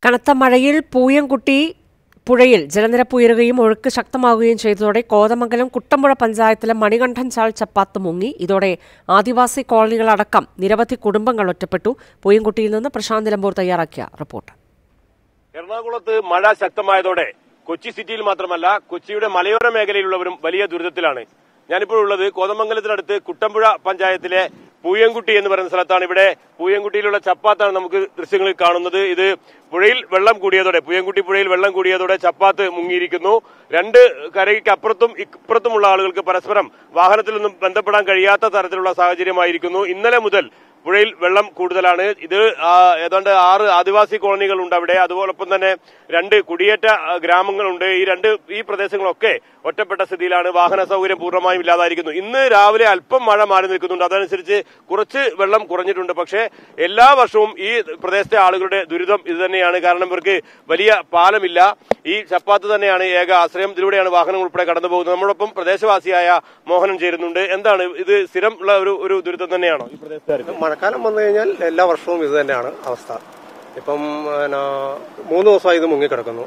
കനത്ത മഴയിൽ പൂയംകുട്ടി പുഴയിൽ ജലനിരപ്പ് ഉയരുകയും ഒഴുക്ക് ശക്തമാവുകയും ചെയ്തതോടെ കോതമംഗലം കുട്ടമ്പുഴ പഞ്ചായത്തിലെ മണികണ്ഠൻ ചാൽ ചപ്പാത്ത് മുങ്ങി ഇതോടെ ആദിവാസി കോളനികളടക്കം നിരവധി കുടുംബങ്ങൾ ഒറ്റപ്പെട്ടു പൂയംകുട്ടിയിൽ നിന്ന് പ്രശാന്ത് നിലമ്പൂർ തയ്യാറാക്കിയ റിപ്പോർട്ട് എറണാകുളത്ത് മഴ ശക്തമായതോടെ കൊച്ചി സിറ്റിയിൽ മാത്രമല്ല കൊച്ചിയുടെ മലയോര മേഖലയിലുള്ളവരും വലിയ ദുരിതത്തിലാണ് ഞാനിപ്പോൾ ഉള്ളത് കോതമംഗലത്തിനടുത്ത് കുട്ടമ്പുഴ പഞ്ചായത്തിലെ പൂയംകുട്ടി എന്ന് പറയുന്ന സ്ഥലത്താണ് ഇവിടെ പൂയംകുട്ടിയിലുള്ള ചപ്പാത്താണ് നമുക്ക് ദൃശ്യങ്ങളിൽ കാണുന്നത് ഇത് പുഴയിൽ വെള്ളം കൂടിയതോടെ പൂയംകുട്ടി പുഴയിൽ വെള്ളം കൂടിയതോടെ ചപ്പാത്ത് മുങ്ങിയിരിക്കുന്നു രണ്ട് കരയ്ക്ക് അപ്പുറത്തും ഇപ്പുറത്തുമുള്ള ആളുകൾക്ക് പരസ്പരം വാഹനത്തിൽ നിന്നും ബന്ധപ്പെടാൻ കഴിയാത്ത തരത്തിലുള്ള സാഹചര്യമായിരിക്കുന്നു ഇന്നലെ മുതൽ പുഴയിൽ വെള്ളം കൂടുതലാണ് ഇത് ആ, ഏതാണ്ട് ആറ് ആദിവാസി കോളനികളുണ്ട് അവിടെ അതുപോലൊപ്പം തന്നെ രണ്ട് കുടിയേറ്റ ആ, ഗ്രാമങ്ങളുണ്ട് ഈ രണ്ട് ഈ പ്രദേശങ്ങളൊക്കെ ഒറ്റപ്പെട്ട സ്ഥിതിയിലാണ് വാഹന സൗകര്യം പൂർണ്ണമായും ഇല്ലാതായിരിക്കുന്നു ഇന്ന് രാവിലെ അല്പം മഴ മാറി നിൽക്കുന്നുണ്ട് അതനുസരിച്ച് കുറച്ച് വെള്ളം കുറഞ്ഞിട്ടുണ്ട് പക്ഷേ എല്ലാ വർഷവും ഈ പ്രദേശത്തെ ആളുകളുടെ ദുരിതം ഇത് തന്നെയാണ് കാരണം ഇവർക്ക് വലിയ പാലമില്ല ഈ ചപ്പാത്ത് തന്നെയാണ് ഏക ആശ്രയം ഇതിലൂടെയാണ് വാഹനങ്ങൾ ഉൾപ്പെടെ കടന്നു പോകുന്നത് നമ്മോടൊപ്പം പ്രദേശവാസിയായ മോഹനൻ ചേരുന്നുണ്ട് എന്താണ് ഇത് സ്ഥിരം ഉള്ള ഒരു ഒരു ദുരിതം തന്നെയാണോ ഈ പ്രദേശത്തുകാർക്ക് മഴക്കാലം വന്നു കഴിഞ്ഞാൽ എല്ലാ വർഷവും ഇത് തന്നെയാണ് അവസ്ഥ ഇപ്പം പിന്നെ മൂന്ന് ദിവസമായി ഇത് മുങ്ങിക്കിടക്കുന്നു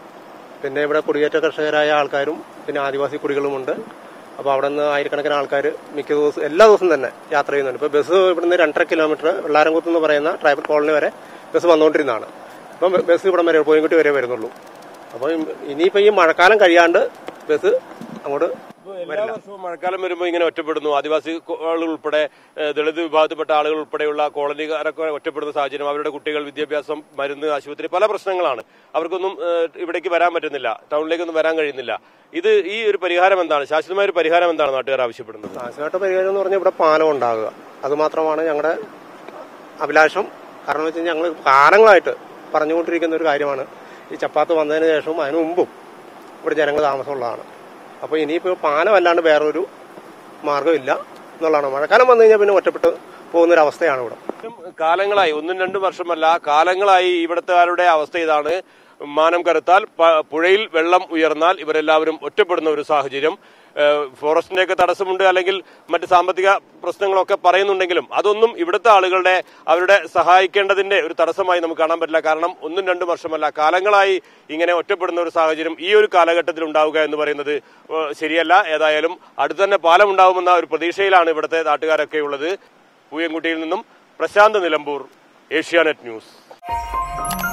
പിന്നെ ഇവിടെ കുടിയേറ്റ കർഷകരായ ആൾക്കാരും പിന്നെ ആദിവാസി കുടികളുമുണ്ട് അപ്പോൾ അവിടെ നിന്ന് ആയിരക്കണക്കിന് ആൾക്കാർ മിക്ക ദിവസം എല്ലാ ദിവസവും തന്നെ യാത്ര ചെയ്യുന്നുണ്ട് ഇപ്പോൾ ബസ് ഇവിടുന്ന് രണ്ടര കിലോമീറ്റർ വെള്ളാരംകുത്ത് എന്ന് പറയുന്ന ട്രൈബൽ കോളനി വരെ ബസ് വന്നുകൊണ്ടിരുന്നതാണ് ഇപ്പം ബസ് ഇവിടം വരെ പോയിൻകുട്ടി വരെ വരുന്നുള്ളൂ അപ്പോൾ ഇനിയിപ്പോൾ ഈ മഴക്കാലം കഴിയാണ്ട് ബസ് അങ്ങോട്ട് എല്ലാ വർഷവും മഴക്കാലം വരുമ്പോൾ ഇങ്ങനെ ഒറ്റപ്പെടുന്നു ആദിവാസി കോ- ആളുകൾ ഉൾപ്പെടെ ഏഹ്, ദളിത് വിഭാഗത്തിൽപ്പെട്ട ആളുകൾ ഉൾപ്പെടെയുള്ള കോളനിക്കാരൊക്കെ ഒറ്റപ്പെടുന്ന സാഹചര്യം അവരുടെ കുട്ടികൾ വിദ്യാഭ്യാസം മരുന്ന് ആശുപത്രി പല പ്രശ്നങ്ങളാണ് അവർക്കൊന്നും ഏഹ്, ഇവിടേക്ക് വരാൻ പറ്റുന്നില്ല ടൗണിലേക്കൊന്നും വരാൻ കഴിയുന്നില്ല ഇത് ഈ ഒരു പരിഹാരം എന്താണ് ശാശ്വതമായ ഒരു പരിഹാരം എന്താണ് നാട്ടുകാർ ആവശ്യപ്പെടുന്നത് ശാശ്വത പരിഹാരം എന്ന് പറഞ്ഞാൽ ഇവിടെ പാലം ഉണ്ടാകുക അത് മാത്രമാണ് ഞങ്ങളുടെ അഭിലാഷം കാരണം വെച്ച് കഴിഞ്ഞാൽ ഞങ്ങൾ കാലങ്ങളായിട്ട് പറഞ്ഞുകൊണ്ടിരിക്കുന്ന ഒരു കാര്യമാണ് ഈ ചപ്പാത്ത് വന്നതിന് ശേഷവും അതിനു മുമ്പും ഇവിടെ ജനങ്ങൾ താമസമുള്ളതാണ് അപ്പോൾ ഇനിയിപ്പോൾ പാലം അല്ലാണ്ട് വേറൊരു മാർഗ്ഗമില്ല എന്നുള്ളതാണ് മഴക്കാലം വന്നു കഴിഞ്ഞാൽ പിന്നെ ഒറ്റപ്പെട്ട് പോകുന്നൊരവസ്ഥയാണ് ഇവിടെ കാലങ്ങളായി ഒന്നും രണ്ടും വർഷമല്ല കാലങ്ങളായി ഇവിടുത്തെ അവസ്ഥ ഇതാണ് മാനം കരുത്താൽ പ- പുഴയിൽ വെള്ളം ഉയർന്നാൽ ഇവരെല്ലാവരും ഒറ്റപ്പെടുന്ന ഒരു സാഹചര്യം ഏഹ് ഫോറസ്റ്റിന്റെയൊക്കെ തടസ്സമുണ്ട് അല്ലെങ്കിൽ മറ്റ് സാമ്പത്തിക പ്രശ്നങ്ങളൊക്കെ പറയുന്നുണ്ടെങ്കിലും അതൊന്നും ഇവിടുത്തെ ആളുകളുടെ അവരുടെ സഹായിക്കേണ്ടതിന്റെ ഒരു തടസ്സമായി നമുക്ക് കാണാൻ പറ്റില്ല കാരണം ഒന്നും രണ്ടും വർഷമല്ല കാലങ്ങളായി ഇങ്ങനെ ഒറ്റപ്പെടുന്ന ഒരു സാഹചര്യം ഈ ഒരു കാലഘട്ടത്തിൽ ഉണ്ടാവുക എന്ന് പറയുന്നത് ഏഹ് ശരിയല്ല ഏതായാലും അടുത്ത് തന്നെ പാലം ഉണ്ടാവുമെന്ന ഒരു പ്രതീക്ഷയിലാണ് ഇവിടുത്തെ നാട്ടുകാരൊക്കെ ഉള്ളത് പൂയംകുട്ടിയിൽ നിന്നും പ്രശാന്ത് നിലമ്പൂർ ഏഷ്യാനെറ്റ് ന്യൂസ്